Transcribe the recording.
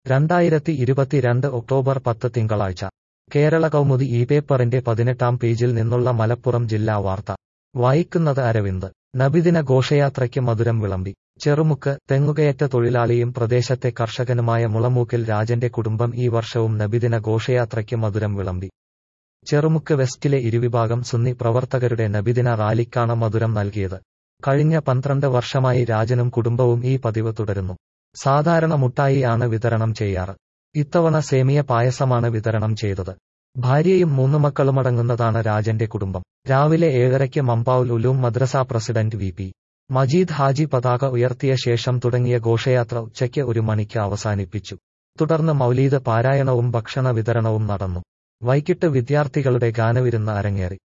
രണ്ടായിരത്തി ഇരുപത്തിരണ്ട് ഒക്ടോബർ പത്ത് തിങ്കളാഴ്ച കേരള കൗമുദി ഈ പേപ്പറിന്റെ പതിനെട്ടാം പേജിൽ നിന്നുള്ള മലപ്പുറം ജില്ലാ വാർത്ത വായിക്കുന്നത് അരവിന്ദ് നബിദിന ഘോഷയാത്രയ്ക്ക് മധുരം വിളമ്പി ചെറുമുക്ക് തെങ്ങുകയറ്റ തൊഴിലാളിയും പ്രദേശത്തെ കർഷകനുമായ മുളമൂക്കിൽ രാജന്റെ കുടുംബം ഈ വർഷവും നബിദിന ഘോഷയാത്രയ്ക്ക് മധുരം വിളമ്പി ചെറുമുക്ക് വെസ്റ്റിലെ ഇരുവിഭാഗം സുന്നി പ്രവർത്തകരുടെ നബിദിന റാലിക്കാണ് മധുരം നൽകിയത് കഴിഞ്ഞ പന്ത്രണ്ട് വർഷമായി രാജനും കുടുംബവും ഈ പതിവ് തുടരുന്നു സാധാരണ മുട്ടായി ആണ് വിതരണം ചെയ്യാറ് ഇത്തവണ സേമിയ പായസമാണ് വിതരണം ചെയ്തത് ഭാര്യയും മൂന്ന് മക്കളുമടങ്ങുന്നതാണ് രാജന്റെ കുടുംബം രാവിലെ ഏഴരയ്ക്ക് Mambaul Uloom Madrasa president V P Majeed Haji പതാക ഉയർത്തിയ ശേഷം തുടങ്ങിയ ഘോഷയാത്ര ഉച്ചയ്ക്ക് ഒരു മണിക്ക് അവസാനിപ്പിച്ചു തുടർന്ന് മൗലീദ് പാരായണവും ഭക്ഷണ വിതരണവും നടന്നു വൈകിട്ട് വിദ്യാർത്ഥികളുടെ ഗാനവിരുന്ന് അരങ്ങേറി